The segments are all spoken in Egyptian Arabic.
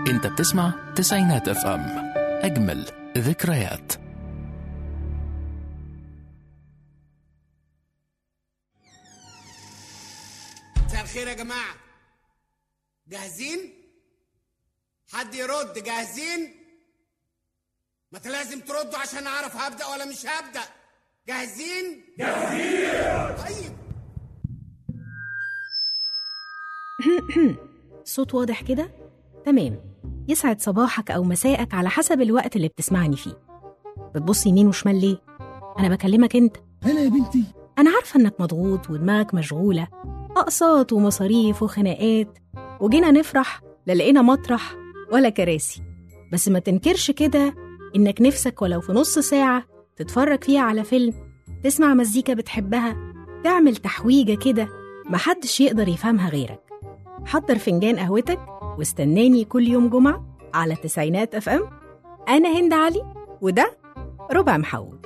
انت بتسمع تسعينات اف ام اجمل ذكريات مساء الخير يا جماعة جاهزين؟ حد يرد جاهزين؟ ما انت لازم تردوا عشان اعرف هبدأ ولا مش هبدأ جاهزين؟ جاهزين طيب صوت واضح كده؟ تمام يسعد صباحك أو مساءك على حسب الوقت اللي بتسمعني فيه بتبص يمين وشمال ليه؟ أنا بكلمك أنت هلا يا بنتي أنا عارفة إنك مضغوط ودماغك مشغولة أقساط ومصاريف وخناقات وجينا نفرح لا لقينا مطرح ولا كراسي بس ما تنكرش كده إنك نفسك ولو في نص ساعة تتفرج فيها على فيلم تسمع مزيكا بتحبها تعمل تحويجة كده محدش يقدر يفهمها غيرك حضر فنجان قهوتك واستناني كل يوم جمعة على تسعينات اف ام أنا هند علي وده ربع محوج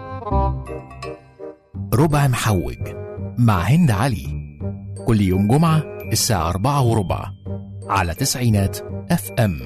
ربع محوج مع هند علي كل يوم جمعة الساعة أربعة وربع على تسعينات اف ام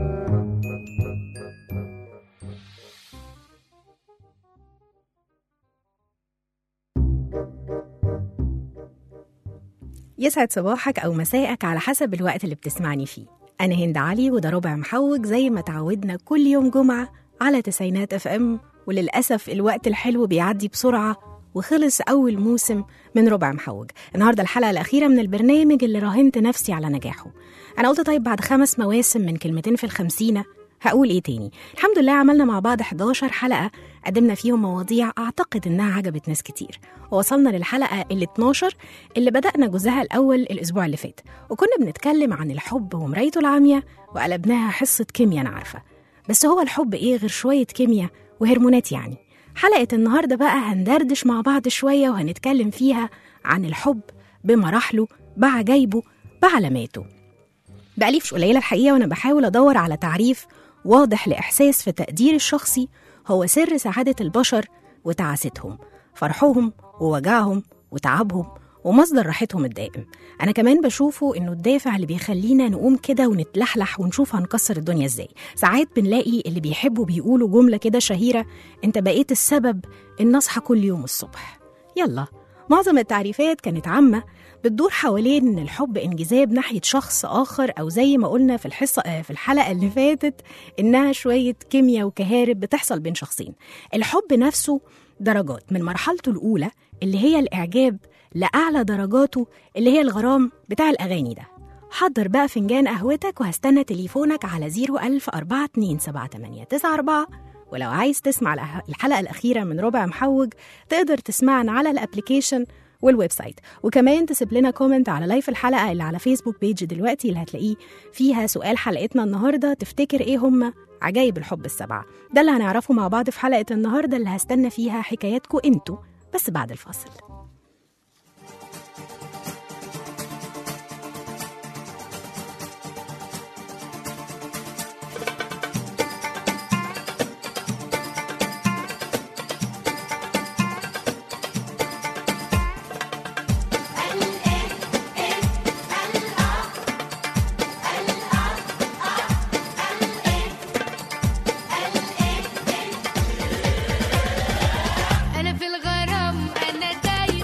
يسعد صباحك أو مساءك على حسب الوقت اللي بتسمعني فيه أنا هند علي وده ربع محوج زي ما تعودنا كل يوم جمعة على تسعينات اف ام وللأسف الوقت الحلو بيعدي بسرعة وخلص أول موسم من ربع محوج النهاردة الحلقة الأخيرة من البرنامج اللي راهنت نفسي على نجاحه أنا قلت طيب بعد خمس مواسم من كلمتين في الخمسينة هقول ايه تاني الحمد لله عملنا مع بعض 11 حلقة قدمنا فيهم مواضيع أعتقد إنها عجبت ناس كتير ووصلنا للحلقة ال 12 اللي بدأنا جزءها الأول الأسبوع اللي فات وكنا بنتكلم عن الحب ومرايته العامية وقلبناها حصة كيمياء أنا عارفة بس هو الحب إيه غير شوية كيمياء وهرمونات يعني حلقة النهاردة بقى هندردش مع بعض شوية وهنتكلم فيها عن الحب بمراحله بعجايبه بعلاماته بقالي مش قليلة الحقيقة وأنا بحاول أدور على تعريف واضح لإحساس في تقدير الشخصي هو سر سعادة البشر وتعاستهم فرحهم ووجعهم وتعبهم ومصدر راحتهم الدائم أنا كمان بشوفه إنه الدافع اللي بيخلينا نقوم كده ونتلحلح ونشوف هنكسر الدنيا إزاي ساعات بنلاقي اللي بيحبوا بيقولوا جملة كده شهيرة أنت بقيت السبب إن أصحى كل يوم الصبح يلا معظم التعريفات كانت عامة بتدور حوالين إن الحب انجذاب ناحية شخص آخر أو زي ما قلنا في الحصة آه، في الحلقة اللي فاتت إنها شوية كيمياء وكهارب بتحصل بين شخصين الحب نفسه درجات من مرحلته الأولى اللي هي الإعجاب لأعلى درجاته اللي هي الغرام بتاع الأغاني ده حضر بقى فنجان قهوتك وهستنى تليفونك على 010427894 ولو عايز تسمع الأح- الحلقة الأخيرة من ربع محوج تقدر تسمعنا على الابليكيشن والويب سايت وكمان تسيب لنا كومنت على لايف الحلقة اللي على فيسبوك بيج دلوقتي اللي هتلاقيه فيها سؤال حلقتنا النهاردة تفتكر ايه هم عجايب الحب السبعة ده اللي هنعرفه مع بعض في حلقة النهاردة اللي هستنى فيها حكاياتكم انتوا بس بعد الفاصل أنا في الغرام أنا تايه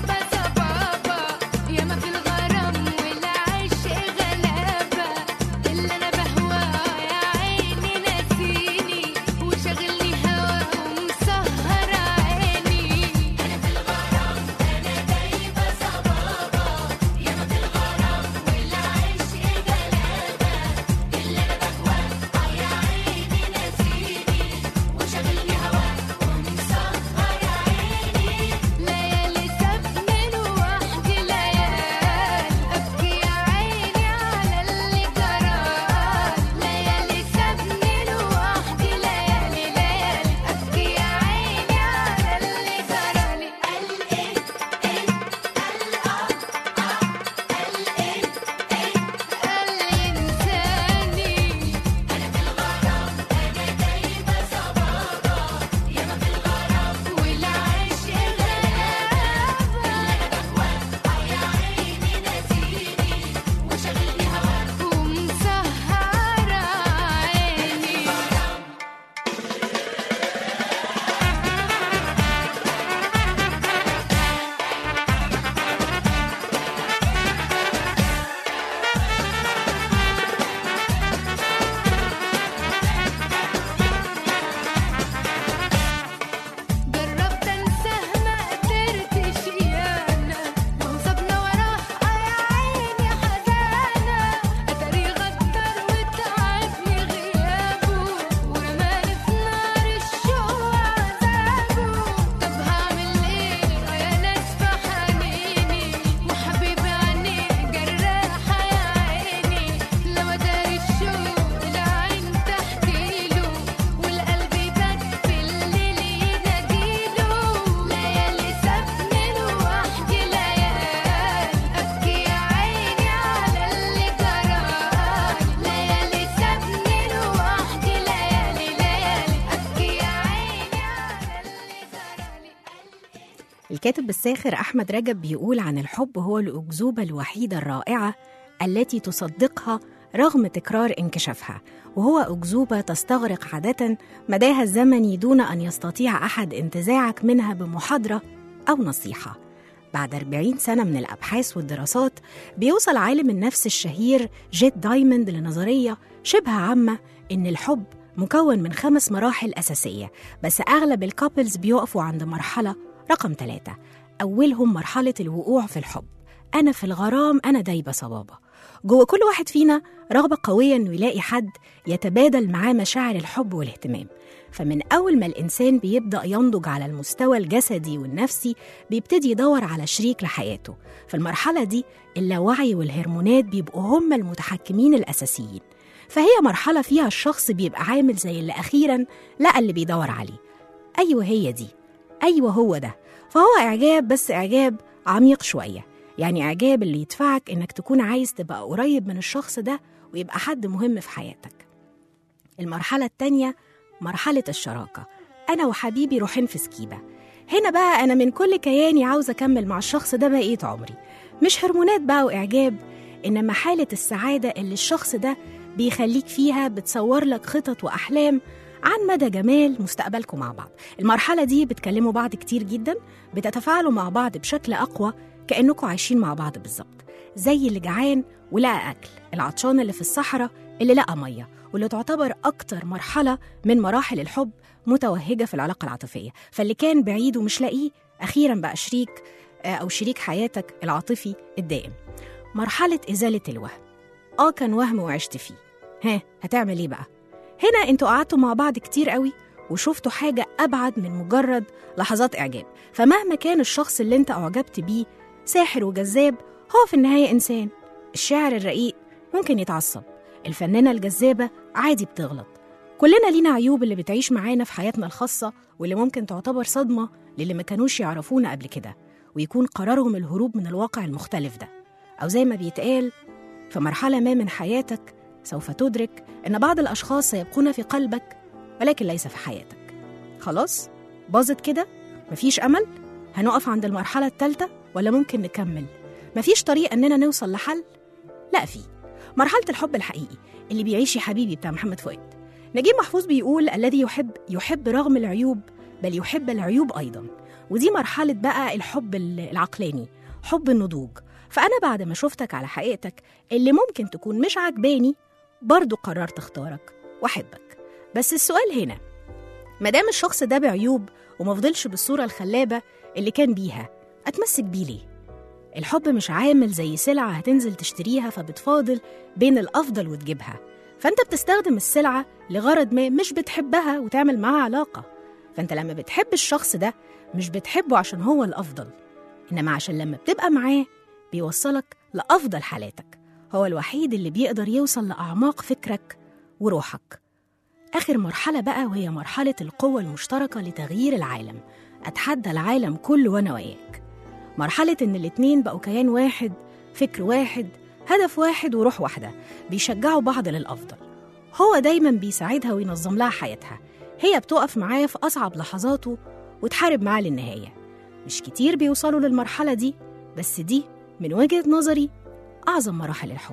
الكاتب الساخر أحمد رجب بيقول عن الحب هو الأكذوبة الوحيدة الرائعة التي تصدقها رغم تكرار انكشافها وهو أكذوبة تستغرق عادة مداها الزمني دون أن يستطيع أحد انتزاعك منها بمحاضرة أو نصيحة بعد 40 سنة من الأبحاث والدراسات بيوصل عالم النفس الشهير جيت دايموند لنظرية شبه عامة إن الحب مكون من خمس مراحل أساسية بس أغلب الكابلز بيقفوا عند مرحلة رقم ثلاثة أولهم مرحلة الوقوع في الحب أنا في الغرام أنا دايبة صبابة جوه كل واحد فينا رغبة قوية إنه يلاقي حد يتبادل معاه مشاعر الحب والاهتمام فمن أول ما الإنسان بيبدأ ينضج على المستوى الجسدي والنفسي بيبتدي يدور على شريك لحياته في المرحلة دي اللاوعي والهرمونات بيبقوا هم المتحكمين الأساسيين فهي مرحلة فيها الشخص بيبقى عامل زي اللي أخيرا لقى اللي بيدور عليه أيوة هي دي أيوة هو ده فهو إعجاب بس إعجاب عميق شوية يعني إعجاب اللي يدفعك إنك تكون عايز تبقى قريب من الشخص ده ويبقى حد مهم في حياتك المرحلة التانية مرحلة الشراكة أنا وحبيبي روحين في سكيبة هنا بقى أنا من كل كياني عاوزة أكمل مع الشخص ده بقية عمري مش هرمونات بقى وإعجاب إنما حالة السعادة اللي الشخص ده بيخليك فيها بتصور لك خطط وأحلام عن مدى جمال مستقبلكم مع بعض المرحلة دي بتكلموا بعض كتير جدا بتتفاعلوا مع بعض بشكل أقوى كأنكم عايشين مع بعض بالظبط زي اللي جعان ولقى أكل العطشان اللي في الصحراء اللي لقى مية واللي تعتبر أكتر مرحلة من مراحل الحب متوهجة في العلاقة العاطفية فاللي كان بعيد ومش لاقيه أخيرا بقى شريك آه، أو شريك حياتك العاطفي الدائم مرحلة إزالة الوهم آه كان وهم وعشت فيه ها هتعمل إيه بقى؟ هنا انتوا قعدتوا مع بعض كتير قوي وشفتوا حاجة أبعد من مجرد لحظات إعجاب فمهما كان الشخص اللي انت أعجبت بيه ساحر وجذاب هو في النهاية إنسان الشاعر الرقيق ممكن يتعصب الفنانة الجذابة عادي بتغلط كلنا لينا عيوب اللي بتعيش معانا في حياتنا الخاصة واللي ممكن تعتبر صدمة للي ما كانوش يعرفونا قبل كده ويكون قرارهم الهروب من الواقع المختلف ده أو زي ما بيتقال في مرحلة ما من حياتك سوف تدرك أن بعض الأشخاص سيبقون في قلبك ولكن ليس في حياتك خلاص؟ باظت كده؟ مفيش أمل؟ هنقف عند المرحلة الثالثة ولا ممكن نكمل؟ مفيش طريقة إننا نوصل لحل؟ لا في مرحلة الحب الحقيقي اللي بيعيش يا حبيبي بتاع محمد فؤاد نجيب محفوظ بيقول الذي يحب يحب رغم العيوب بل يحب العيوب أيضا ودي مرحلة بقى الحب العقلاني حب النضوج فأنا بعد ما شفتك على حقيقتك اللي ممكن تكون مش عجباني برضو قررت اختارك واحبك بس السؤال هنا مادام الشخص ده بعيوب ومفضلش بالصورة الخلابة اللي كان بيها أتمسك بيه ليه؟ الحب مش عامل زي سلعة هتنزل تشتريها فبتفاضل بين الأفضل وتجيبها فأنت بتستخدم السلعة لغرض ما مش بتحبها وتعمل معاها علاقة فأنت لما بتحب الشخص ده مش بتحبه عشان هو الأفضل إنما عشان لما بتبقى معاه بيوصلك لأفضل حالاتك هو الوحيد اللي بيقدر يوصل لأعماق فكرك وروحك آخر مرحلة بقى وهي مرحلة القوة المشتركة لتغيير العالم أتحدى العالم كله وأنا وياك مرحلة إن الاتنين بقوا كيان واحد فكر واحد هدف واحد وروح واحدة بيشجعوا بعض للأفضل هو دايما بيساعدها وينظم لها حياتها هي بتقف معاه في أصعب لحظاته وتحارب معاه للنهاية مش كتير بيوصلوا للمرحلة دي بس دي من وجهة نظري أعظم مراحل الحب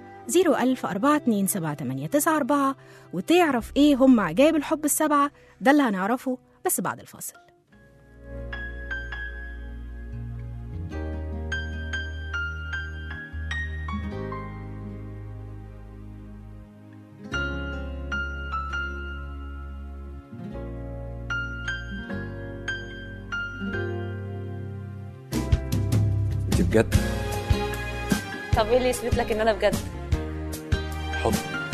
01000 427 وتعرف إيه هم عجائب الحب السبعة ده اللي هنعرفه بس بعد الفاصل انت بجد طب ايه اللي يثبت لك ان انا بجد حب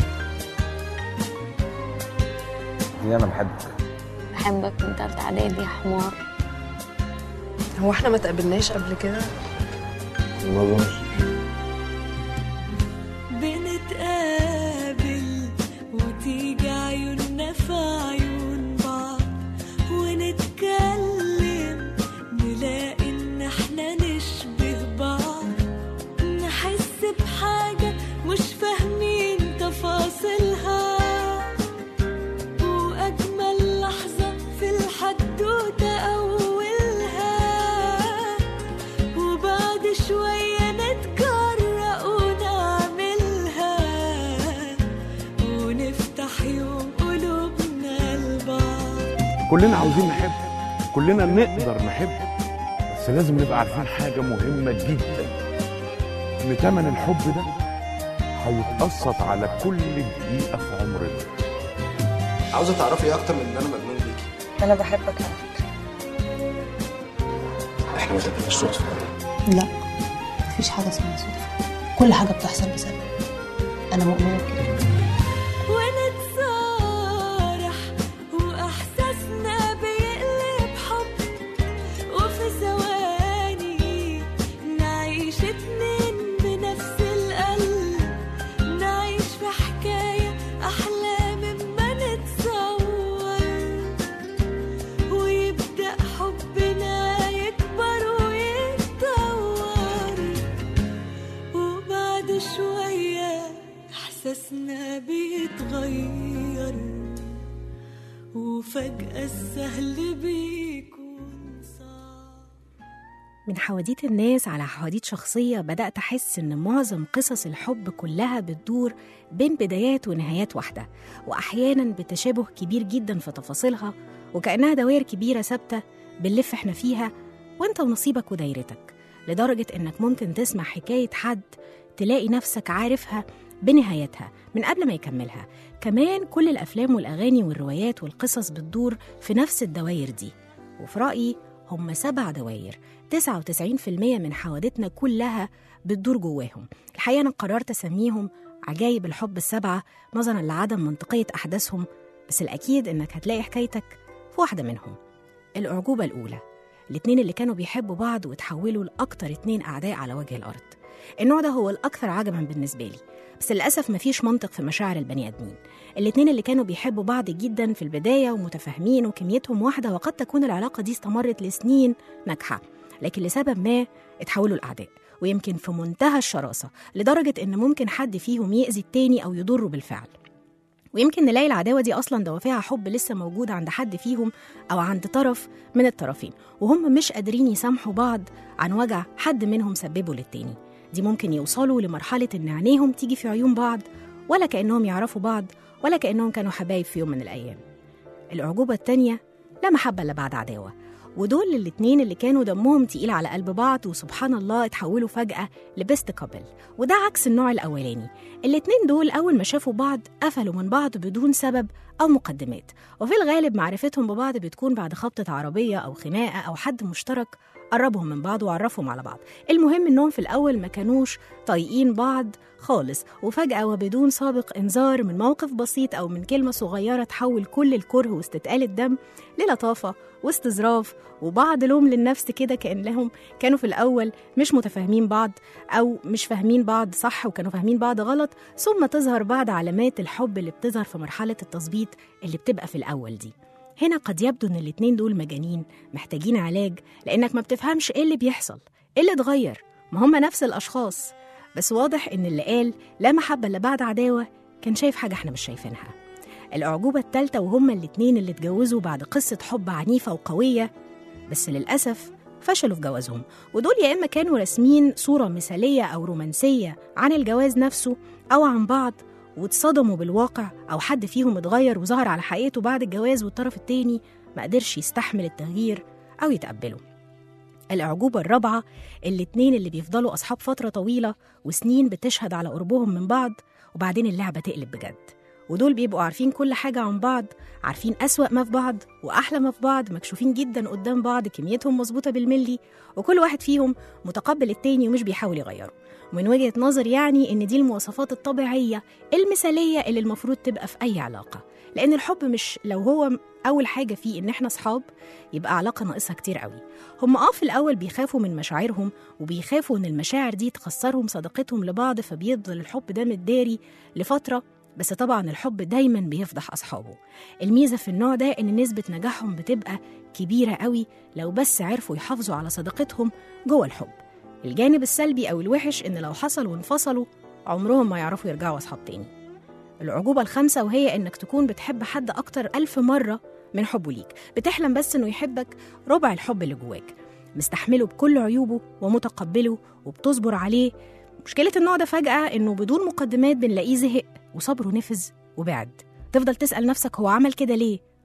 دي انا بحبك بحبك من تالتة اعدادي يا حمار هو احنا ما تقابلناش قبل كده ما اظنش بنتقابل وتيجي عيوننا في عيون بعض ونتكلم نلاقي ان احنا نشبه بعض نحس بحاجة مش فاهمين تفاصيلها وأجمل لحظة في الحدوتة أولها كلنا عاوزين نحب كلنا نقدر نحب بس لازم نبقى عارفين حاجة مهمة جدا إن تمن الحب ده هيتقسط على كل دقيقة في عمرنا عاوزه تعرفي اكتر من ان انا مجنون بيكي انا بحبك على فكره احنا ما تبقاش صدفه لا مفيش حاجة اسمها صدفة كل حاجة بتحصل بسبب أنا مؤمنة بكده ونتصارح وإحساسنا بيقلب حب وفي ثواني نعيش اتنين بنفس القلب نعيش في حكاية أحلى مما نتصور ويبدأ حبنا يكبر ويتطور وبعد شوية إحساسنا بيتغير وفجأة السهل بيكون صعب من حواديت الناس على حواديت شخصية بدأت أحس إن معظم قصص الحب كلها بتدور بين بدايات ونهايات واحدة وأحيانا بتشابه كبير جدا في تفاصيلها وكأنها دوائر كبيرة ثابتة بنلف إحنا فيها وإنت ونصيبك ودايرتك لدرجة إنك ممكن تسمع حكاية حد تلاقي نفسك عارفها بنهايتها من قبل ما يكملها كمان كل الأفلام والأغاني والروايات والقصص بتدور في نفس الدوائر دي وفي رأيي هم سبع دواير 99% من حوادثنا كلها بتدور جواهم الحقيقة أنا قررت أسميهم عجايب الحب السبعة نظرا لعدم منطقية أحداثهم بس الأكيد إنك هتلاقي حكايتك في واحدة منهم الأعجوبة الأولى الاتنين اللي كانوا بيحبوا بعض وتحولوا لأكتر اتنين أعداء على وجه الأرض النوع ده هو الأكثر عجبا بالنسبة لي بس للأسف مفيش منطق في مشاعر البني آدمين الاتنين اللي كانوا بيحبوا بعض جدا في البداية ومتفاهمين وكميتهم واحدة وقد تكون العلاقة دي استمرت لسنين ناجحة لكن لسبب ما اتحولوا لأعداء ويمكن في منتهى الشراسة لدرجة إن ممكن حد فيهم يأذي التاني أو يضره بالفعل ويمكن نلاقي العداوة دي أصلا دوافعها حب لسه موجود عند حد فيهم أو عند طرف من الطرفين وهم مش قادرين يسامحوا بعض عن وجع حد منهم سببه للتاني دي ممكن يوصلوا لمرحلة إن عينيهم تيجي في عيون بعض ولا كأنهم يعرفوا بعض ولا كأنهم كانوا حبايب في يوم من الأيام الأعجوبة التانية لا محبة إلا بعد عداوة ودول الاتنين اللي كانوا دمهم تقيل على قلب بعض وسبحان الله اتحولوا فجأة لبيست كابل وده عكس النوع الأولاني الاتنين دول أول ما شافوا بعض قفلوا من بعض بدون سبب أو مقدمات وفي الغالب معرفتهم ببعض بتكون بعد خبطة عربية أو خناقة أو حد مشترك قربهم من بعض وعرفهم على بعض المهم إنهم في الأول ما كانوش طايقين بعض خالص وفجأة وبدون سابق إنذار من موقف بسيط أو من كلمة صغيرة تحول كل الكره واستتقال الدم للطافة واستظراف وبعض لوم للنفس كده كأنهم كانوا في الأول مش متفاهمين بعض أو مش فاهمين بعض صح وكانوا فاهمين بعض غلط ثم تظهر بعض علامات الحب اللي بتظهر في مرحلة التظبيط اللي بتبقى في الأول دي هنا قد يبدو ان الاتنين دول مجانين محتاجين علاج لانك ما بتفهمش ايه اللي بيحصل ايه اللي اتغير ما هم نفس الاشخاص بس واضح ان اللي قال لا محبه الا بعد عداوه كان شايف حاجه احنا مش شايفينها الأعجوبة التالتة وهما الاتنين اللي اتجوزوا بعد قصة حب عنيفة وقوية بس للأسف فشلوا في جوازهم ودول يا إما كانوا راسمين صورة مثالية أو رومانسية عن الجواز نفسه أو عن بعض واتصدموا بالواقع أو حد فيهم اتغير وظهر على حقيقته بعد الجواز والطرف التاني ما قدرش يستحمل التغيير أو يتقبله الأعجوبة الرابعة الاتنين اللي بيفضلوا أصحاب فترة طويلة وسنين بتشهد على قربهم من بعض وبعدين اللعبة تقلب بجد ودول بيبقوا عارفين كل حاجة عن بعض عارفين أسوأ ما في بعض وأحلى ما في بعض مكشوفين جدا قدام بعض كميتهم مظبوطة بالملي وكل واحد فيهم متقبل التاني ومش بيحاول يغيره ومن وجهة نظر يعني إن دي المواصفات الطبيعية المثالية اللي المفروض تبقى في أي علاقة لأن الحب مش لو هو أول حاجة فيه إن إحنا صحاب يبقى علاقة ناقصها كتير قوي هم آه في الأول بيخافوا من مشاعرهم وبيخافوا إن المشاعر دي تخسرهم صداقتهم لبعض فبيفضل الحب ده متداري لفترة بس طبعا الحب دايما بيفضح أصحابه الميزة في النوع ده إن نسبة نجاحهم بتبقى كبيرة قوي لو بس عرفوا يحافظوا على صداقتهم جوه الحب الجانب السلبي أو الوحش إن لو حصل وانفصلوا عمرهم ما يعرفوا يرجعوا أصحاب تاني العجوبة الخامسة وهي إنك تكون بتحب حد أكتر ألف مرة من حبه ليك بتحلم بس إنه يحبك ربع الحب اللي جواك مستحمله بكل عيوبه ومتقبله وبتصبر عليه مشكلة النوع ده فجأة إنه بدون مقدمات بنلاقيه زهق وصبره نفذ وبعد تفضل تسأل نفسك هو عمل كده ليه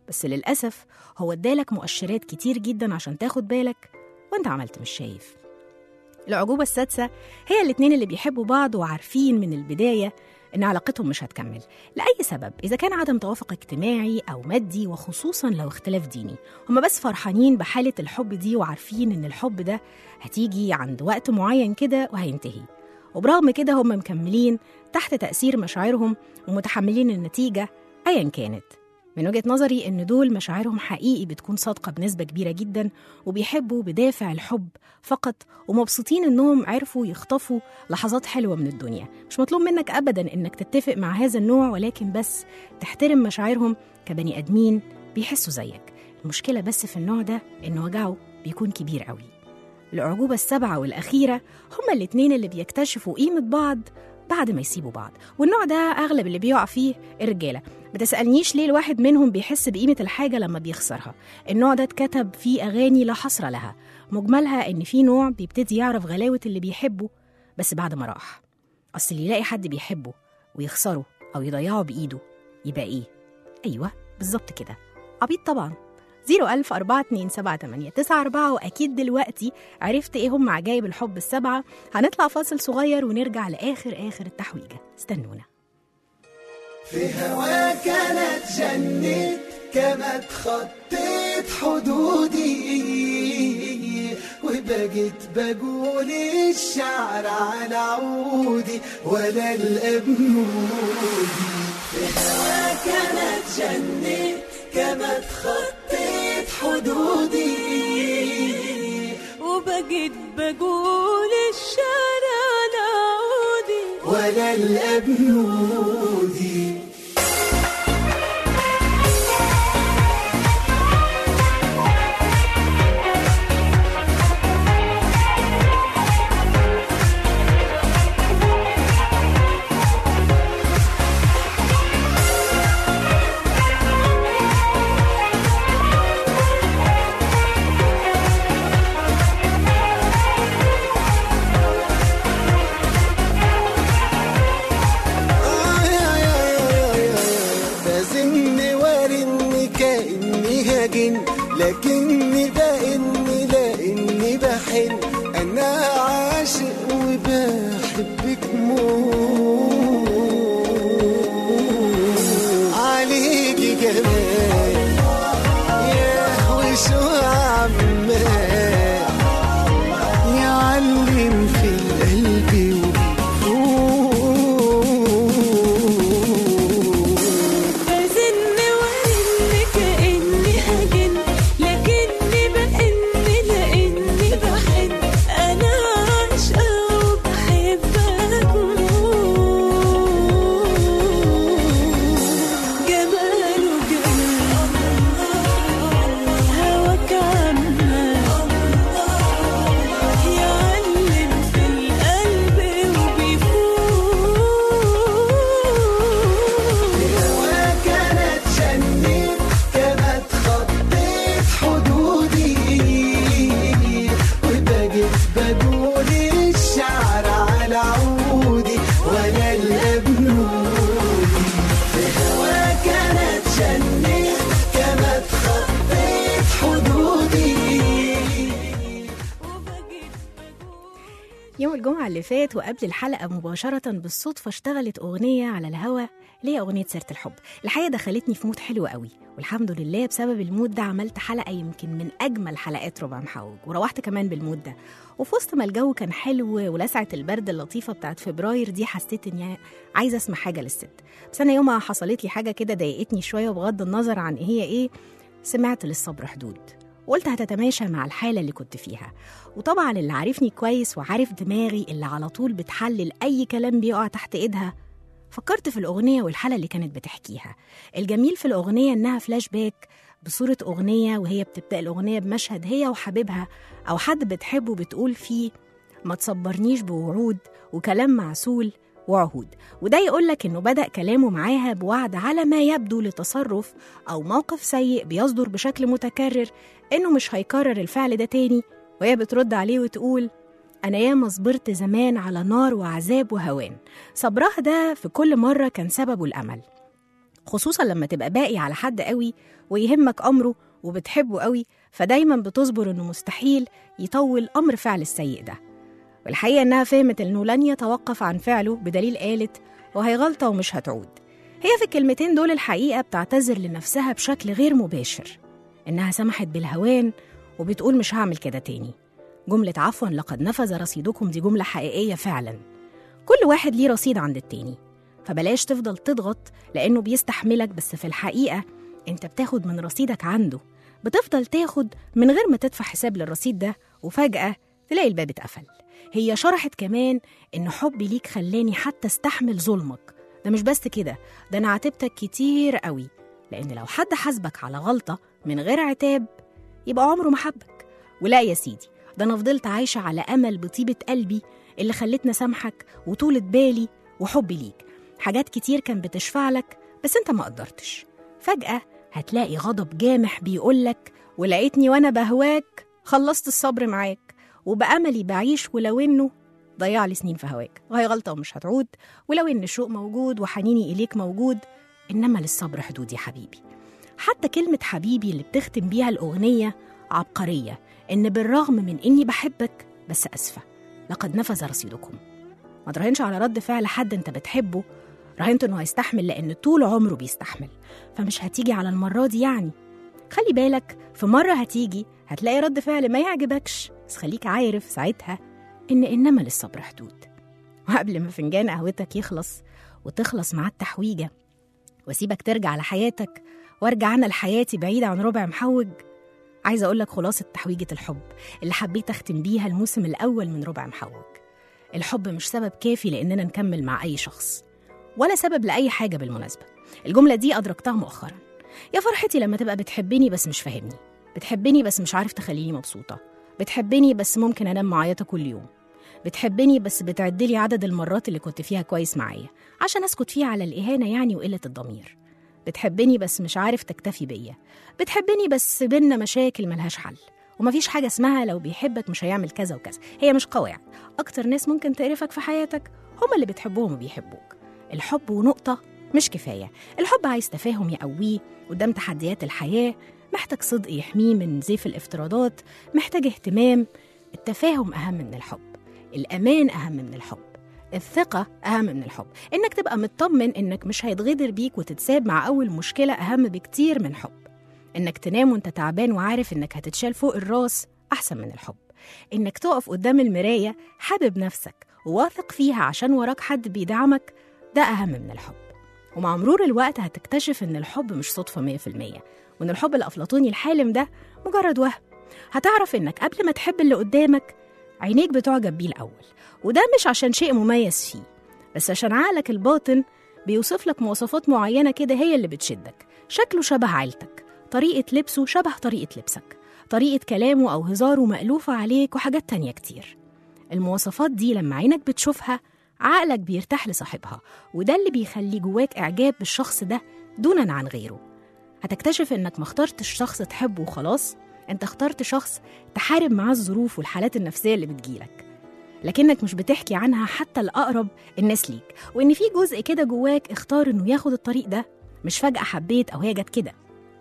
بس للأسف هو ادالك مؤشرات كتير جدا عشان تاخد بالك وانت عملت مش شايف العجوبة السادسة هي الاتنين اللي بيحبوا بعض وعارفين من البداية إن علاقتهم مش هتكمل لأي سبب إذا كان عدم توافق اجتماعي أو مادي وخصوصا لو اختلاف ديني هما بس فرحانين بحالة الحب دي وعارفين إن الحب ده هتيجي عند وقت معين كده وهينتهي وبرغم كده هم مكملين تحت تأثير مشاعرهم ومتحملين النتيجة أيا كانت من وجهة نظري إن دول مشاعرهم حقيقي بتكون صادقة بنسبة كبيرة جدا وبيحبوا بدافع الحب فقط ومبسوطين إنهم عرفوا يخطفوا لحظات حلوة من الدنيا مش مطلوب منك أبدا إنك تتفق مع هذا النوع ولكن بس تحترم مشاعرهم كبني آدمين بيحسوا زيك المشكلة بس في النوع ده إن وجعه بيكون كبير قوي الأعجوبة السبعة والأخيرة هما الاتنين اللي بيكتشفوا قيمة بعض بعد ما يسيبوا بعض والنوع ده أغلب اللي بيقع فيه الرجالة ما تسألنيش ليه الواحد منهم بيحس بقيمة الحاجة لما بيخسرها النوع ده اتكتب فيه أغاني لا حصر لها مجملها إن في نوع بيبتدي يعرف غلاوة اللي بيحبه بس بعد ما راح أصل اللي يلاقي حد بيحبه ويخسره أو يضيعه بإيده يبقى إيه؟ أيوة بالظبط كده عبيط طبعا 01000 427 وأكيد دلوقتي عرفت إيه هم عجائب الحب السبعة هنطلع فاصل صغير ونرجع لآخر آخر التحويجة استنونا في هواك انا اتجنيت كما اتخطيت حدودي وبقيت بقول الشعر على عودي ولا الابنودي في هواك انا اتجنيت كما اتخطيت حدودي وبقيت بقول الشارع على عودي ولا الابنودي بزن وارني كأني هجن لكني بإني لأني بحن أنا عاشق وبحبك موت عليكي جمال يا وشو عمال يعلم في القلب بزن وارن كأني هجن لكني بإني لأني بحن أنا عاشقة وبحبك موت جماله جمال هواك عمال يعلم في القلب وبيفوت هواك انا اتجنيت كما اتخطيت حدودي وبقيت بقول الشعر على عودي ولا الابنودي هواك انا اتجنيت كما اتخطيت حدودي يوم الجمعة اللي فات وقبل الحلقة مباشرة بالصدفة اشتغلت أغنية على الهوا اللي هي أغنية سيرة الحب الحقيقة دخلتني في مود حلو قوي والحمد لله بسبب المود ده عملت حلقة يمكن من أجمل حلقات ربع محوج وروحت كمان بالمود ده وفي وسط ما الجو كان حلو ولسعة البرد اللطيفة بتاعت فبراير دي حسيت إني عايزة أسمع حاجة للست بس أنا يومها حصلت لي حاجة كده ضايقتني شوية وبغض النظر عن هي إيه سمعت للصبر حدود وقلت هتتماشى مع الحالة اللي كنت فيها وطبعا اللي عارفني كويس وعارف دماغي اللي على طول بتحلل أي كلام بيقع تحت إيدها فكرت في الأغنية والحالة اللي كانت بتحكيها الجميل في الأغنية إنها فلاش باك بصورة أغنية وهي بتبدأ الأغنية بمشهد هي وحبيبها أو حد بتحبه بتقول فيه ما تصبرنيش بوعود وكلام معسول وعهود وده يقولك إنه بدأ كلامه معاها بوعد على ما يبدو لتصرف أو موقف سيء بيصدر بشكل متكرر إنه مش هيكرر الفعل ده تاني وهي بترد عليه وتقول أنا ياما صبرت زمان على نار وعذاب وهوان صبرها ده في كل مرة كان سببه الأمل خصوصا لما تبقى باقي على حد قوي ويهمك أمره وبتحبه قوي فدايما بتصبر إنه مستحيل يطول أمر فعل السيء ده والحقيقة إنها فهمت إنه لن يتوقف عن فعله بدليل قالت وهي غلطة ومش هتعود هي في الكلمتين دول الحقيقة بتعتذر لنفسها بشكل غير مباشر إنها سمحت بالهوان وبتقول مش هعمل كده تاني جملة عفوا لقد نفذ رصيدكم دي جملة حقيقية فعلا كل واحد ليه رصيد عند التاني فبلاش تفضل تضغط لأنه بيستحملك بس في الحقيقة أنت بتاخد من رصيدك عنده بتفضل تاخد من غير ما تدفع حساب للرصيد ده وفجأة تلاقي الباب اتقفل هي شرحت كمان إن حبي ليك خلاني حتى استحمل ظلمك ده مش بس كده ده أنا عاتبتك كتير قوي لأن لو حد حاسبك على غلطة من غير عتاب يبقى عمره ما حبك ولا يا سيدي ده أنا فضلت عايشة على أمل بطيبة قلبي اللي خلتني سامحك وطولة بالي وحبي ليك حاجات كتير كان بتشفع لك بس انت ما قدرتش فجأة هتلاقي غضب جامح بيقولك ولقيتني وانا بهواك خلصت الصبر معاك وبأملي بعيش ولو انه ضيع لي سنين في هواك وهي غلطة ومش هتعود ولو ان الشوق موجود وحنيني إليك موجود إنما للصبر حدود يا حبيبي حتى كلمة حبيبي اللي بتختم بيها الأغنية عبقرية إن بالرغم من إني بحبك بس أسفة لقد نفذ رصيدكم ما تراهنش على رد فعل حد انت بتحبه راهنت انه هيستحمل لان طول عمره بيستحمل فمش هتيجي على المره دي يعني خلي بالك في مره هتيجي هتلاقي رد فعل ما يعجبكش بس خليك عارف ساعتها ان انما للصبر حدود وقبل ما فنجان قهوتك يخلص وتخلص معاه التحويجه واسيبك ترجع لحياتك وارجع انا لحياتي بعيده عن ربع محوج عايزه اقول لك خلاصه تحويجه الحب اللي حبيت اختم بيها الموسم الاول من ربع محوج الحب مش سبب كافي لاننا نكمل مع اي شخص ولا سبب لاي حاجه بالمناسبه الجمله دي ادركتها مؤخرا يا فرحتي لما تبقى بتحبني بس مش فاهمني بتحبني بس مش عارف تخليني مبسوطه بتحبني بس ممكن انام معيطه كل يوم بتحبني بس بتعدلي عدد المرات اللي كنت فيها كويس معايا عشان اسكت فيها على الاهانه يعني وقله الضمير بتحبني بس مش عارف تكتفي بيا بتحبني بس بينا مشاكل ملهاش حل ومفيش حاجة اسمها لو بيحبك مش هيعمل كذا وكذا هي مش قواعد أكتر ناس ممكن تقرفك في حياتك هما اللي بتحبهم وبيحبوك الحب ونقطة مش كفاية الحب عايز تفاهم يقويه قدام تحديات الحياة محتاج صدق يحميه من زيف الافتراضات محتاج اهتمام التفاهم أهم من الحب الأمان أهم من الحب الثقة أهم من الحب إنك تبقى مطمن إنك مش هيتغدر بيك وتتساب مع أول مشكلة أهم بكتير من حب إنك تنام وإنت تعبان وعارف إنك هتتشال فوق الراس أحسن من الحب إنك تقف قدام المراية حابب نفسك وواثق فيها عشان وراك حد بيدعمك ده أهم من الحب ومع مرور الوقت هتكتشف إن الحب مش صدفة 100% وإن الحب الأفلاطوني الحالم ده مجرد وهم هتعرف إنك قبل ما تحب اللي قدامك عينيك بتعجب بيه الأول وده مش عشان شيء مميز فيه بس عشان عقلك الباطن بيوصف لك مواصفات معينة كده هي اللي بتشدك شكله شبه عيلتك طريقة لبسه شبه طريقة لبسك طريقة كلامه أو هزاره مألوفة عليك وحاجات تانية كتير المواصفات دي لما عينك بتشوفها عقلك بيرتاح لصاحبها وده اللي بيخلي جواك إعجاب بالشخص ده دونا عن غيره هتكتشف إنك ما اخترتش شخص تحبه وخلاص أنت اخترت شخص تحارب معاه الظروف والحالات النفسية اللي بتجيلك لكنك مش بتحكي عنها حتى لأقرب الناس ليك وإن في جزء كده جواك اختار إنه ياخد الطريق ده مش فجأة حبيت أو هي جت كده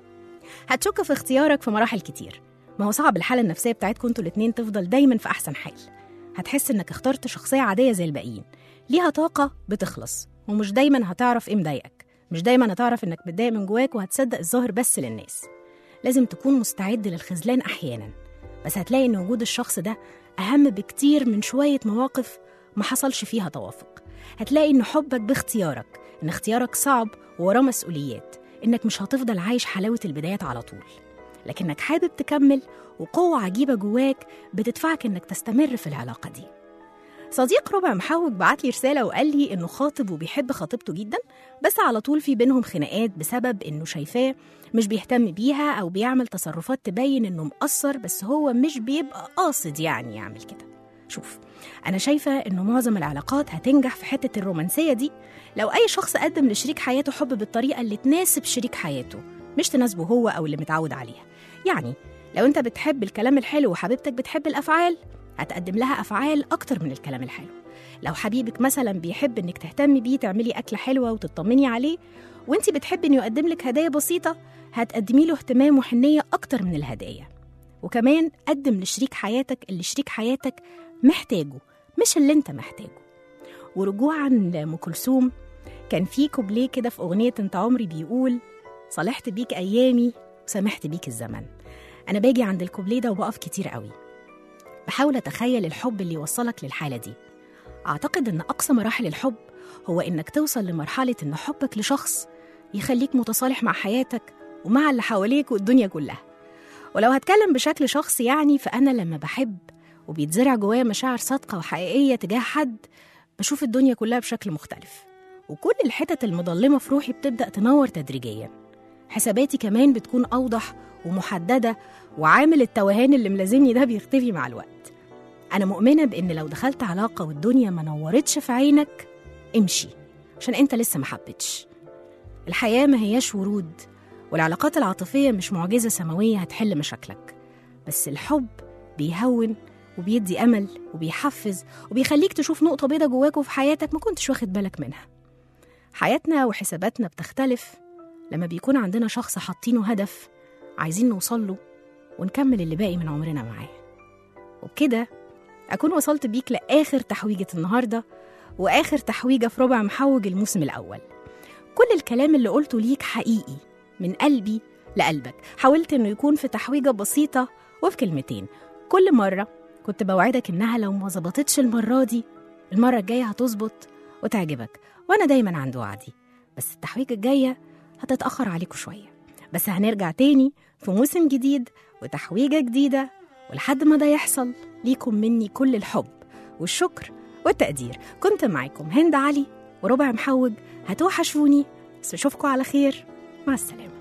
هتشك في اختيارك في مراحل كتير ما هو صعب الحالة النفسية بتاعتكم انتوا الاتنين تفضل دايما في أحسن حال هتحس إنك اخترت شخصية عادية زي الباقيين ليها طاقة بتخلص ومش دايما هتعرف إيه مضايقك مش دايما هتعرف إنك متضايق من جواك وهتصدق الظاهر بس للناس لازم تكون مستعد للخذلان أحيانا بس هتلاقي إن وجود الشخص ده أهم بكتير من شوية مواقف ما حصلش فيها توافق هتلاقي إن حبك باختيارك إن اختيارك صعب ووراه مسؤوليات إنك مش هتفضل عايش حلاوة البدايات على طول لكنك حابب تكمل وقوة عجيبة جواك بتدفعك إنك تستمر في العلاقة دي صديق ربع محوج بعت لي رسالة وقال لي إنه خاطب وبيحب خطيبته جدا بس على طول في بينهم خناقات بسبب إنه شايفاه مش بيهتم بيها أو بيعمل تصرفات تبين إنه مقصر بس هو مش بيبقى قاصد يعني يعمل كده شوف أنا شايفة إنه معظم العلاقات هتنجح في حتة الرومانسية دي لو أي شخص قدم لشريك حياته حب بالطريقة اللي تناسب شريك حياته مش تناسبه هو أو اللي متعود عليها يعني لو أنت بتحب الكلام الحلو وحبيبتك بتحب الأفعال هتقدم لها أفعال أكتر من الكلام الحلو لو حبيبك مثلا بيحب إنك تهتمي بيه تعملي أكلة حلوة وتطمني عليه وانت بتحبي انه يقدم لك هدايا بسيطة هتقدمي له اهتمام وحنية أكتر من الهدايا وكمان قدم لشريك حياتك اللي شريك حياتك محتاجه مش اللي انت محتاجه ورجوعا لأم كلثوم كان في كوبليه كده في أغنية انت عمري بيقول صالحت بيك أيامي وسامحت بيك الزمن أنا باجي عند الكوبليه ده وبقف كتير قوي بحاول أتخيل الحب اللي يوصلك للحالة دي أعتقد إن أقصى مراحل الحب هو إنك توصل لمرحلة إن حبك لشخص يخليك متصالح مع حياتك ومع اللي حواليك والدنيا كلها ولو هتكلم بشكل شخصي يعني فأنا لما بحب وبيتزرع جوايا مشاعر صادقة وحقيقية تجاه حد بشوف الدنيا كلها بشكل مختلف وكل الحتت المظلمة في روحي بتبدأ تنور تدريجيا حساباتي كمان بتكون أوضح ومحددة وعامل التوهان اللي ملازمني ده بيختفي مع الوقت أنا مؤمنة بإن لو دخلت علاقة والدنيا ما نورتش في عينك امشي عشان أنت لسه ما حبتش الحياة ما هياش ورود والعلاقات العاطفية مش معجزة سماوية هتحل مشاكلك بس الحب بيهون وبيدي أمل وبيحفز وبيخليك تشوف نقطة بيضة جواك وفي حياتك ما كنتش واخد بالك منها حياتنا وحساباتنا بتختلف لما بيكون عندنا شخص حاطينه هدف عايزين نوصل له ونكمل اللي باقي من عمرنا معاه وبكده أكون وصلت بيك لآخر تحويجة النهاردة وآخر تحويجة في ربع محوج الموسم الأول كل الكلام اللي قلته ليك حقيقي من قلبي لقلبك حاولت إنه يكون في تحويجة بسيطة وفي كلمتين كل مرة كنت بوعدك إنها لو ما ظبطتش المرة دي المرة الجاية هتظبط وتعجبك وأنا دايما عند وعدي بس التحويجة الجاية هتتأخر عليكم شوية بس هنرجع تاني في موسم جديد وتحويجة جديدة ولحد ما ده يحصل ليكم مني كل الحب والشكر والتقدير كنت معاكم هند علي وربع محوج هتوحشوني بس اشوفكم على خير مع السلامة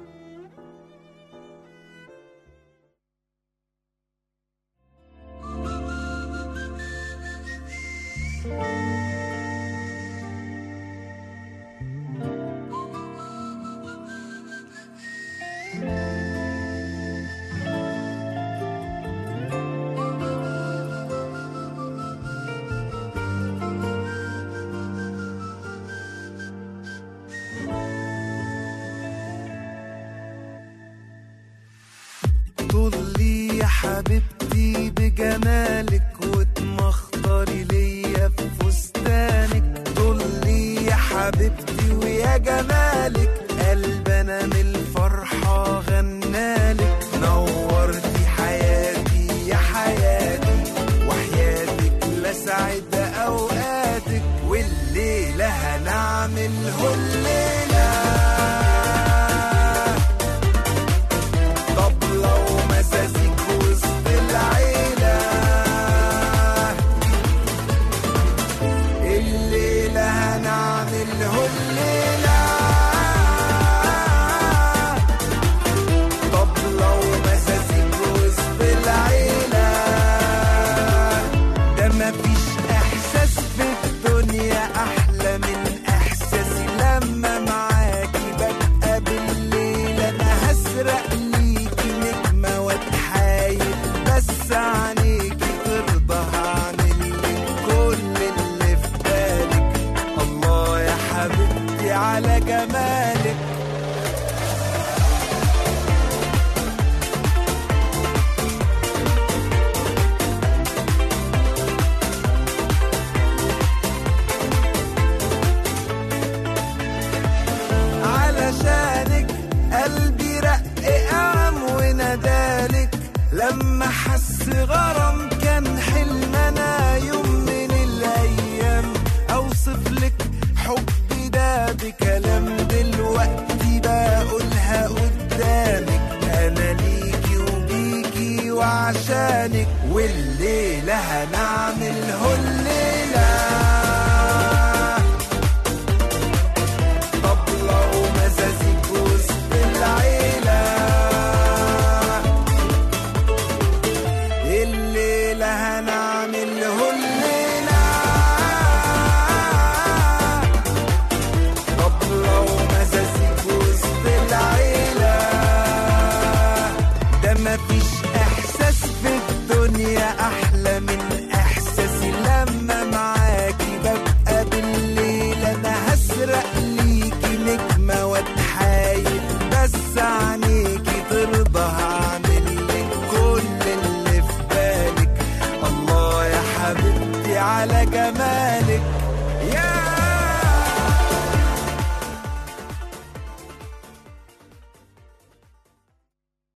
طلي يا حبيبتي بجمالك وتمخطري ليا في فستانك طلي يا حبيبتي ويا جمالك قلب انا من الفرحة غنالك نورتي حياتي يا حياتي وحياتك لسعد اوقاتك والليلة هنعمله الليلة طبلة ومزازيك وسط العيلة الليلة هنعمله الليلة طبلة ومزازيك وسط العيلة ده مفيش إحساس في الدنيا أحلى من إحساسي لما معاكي ببقى بالليل أنا هسرق ليكي نجمة واتحايل بس عليكي ترضى هعمل لك كل اللي في بالك الله يا حبيبتي على جمالك علشانك قلبي رق قام وندالك لما حس غرام كان حلم انا يوم من الايام اوصف لك حبي ده بكلام دلوقتي بقولها قدامك انا ليكي وبيكي وعشانك والليله هنعمله الليله طبلة ومزازيك وسط العيلة الليلة هنعمله الليلة طبلة ومزازيك وسط العيلة ده مفيش إحساس في الدنيا أحلى من على جمالك يا